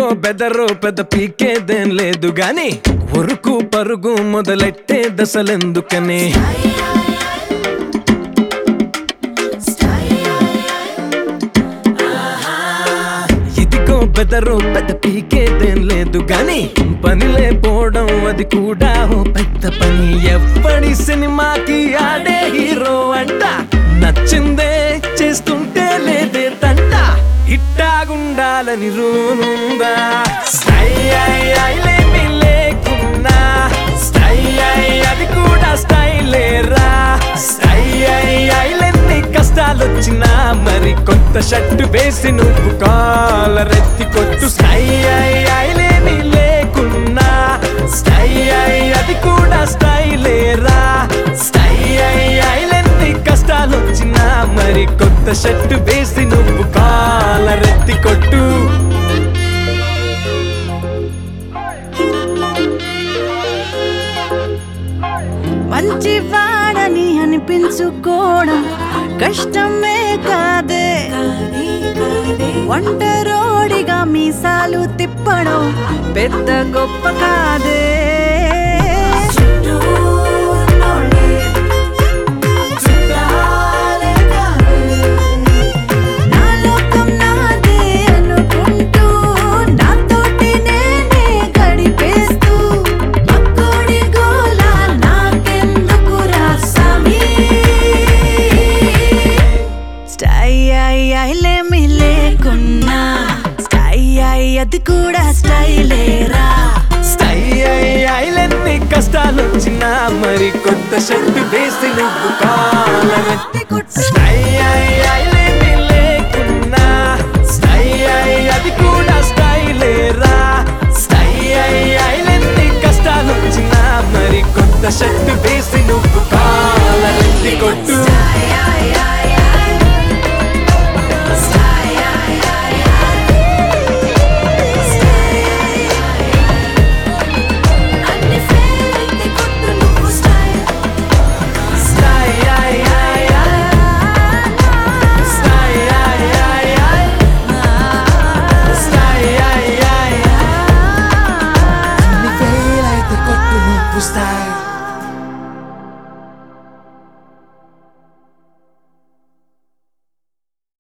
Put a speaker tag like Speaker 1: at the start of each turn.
Speaker 1: బెదరు పెద్ద పీకేదేం లేదు గాని ఉరుకు పరుగు మొదలెట్టే దశలెందుకని ఇదిగో బెదరు పెద్ద పీకేదేం లేదు గాని పనిలే పోవడం అది కూడా ఓ పెద్ద పని ఎప్పటి సినిమాకి ఆడే హీరో అంట నచ్చిందే చేస్తుంటే లేదే తంట ఇట్టాగుండాలని రూనుందా స్టై ఐ ఐలేమి లేకున్నా స్టై ఐ అది కూడా స్టైలేరా స్టై ఐ ఐలెన్ని కష్టాలొచ్చినా మరి కొత్త షర్టు వేసి నువ్వు కాలరెత్తి కొట్టు స్టై ఐ ఐలేమి లేకున్నా స్టై ఐ అది కూడా స్టైలేరా స్టై ఐ ఐలెన్ని కష్టాలొచ్చినా మరి కొత్త షర్టు వేసి నువ్వు కాలరెత్తి కొట్టు
Speaker 2: మంచివాడని అనిపించుకోవడం కష్టమే కాదే ఒంటరోడిగా మీసాలు తిప్పడం పెద్ద గొప్ప కాదే నా లోకం నాదే అనుకుంటూ నాతోటి నేనే గడిపేస్తూ అక్కడి గోల నాకెందుకురా స్వామి స్టై ఐ ఐలేమి లేకున్నా స్టై ఐ అది కూడా స్టైలేరా
Speaker 1: స్టై ఐ ఐలెన్ని కష్టాలొచ్చినా మరి కొత్త షర్టు వేసి నువ్వు కాలరెత్తి
Speaker 2: కొట్టు
Speaker 1: స్టై ఐ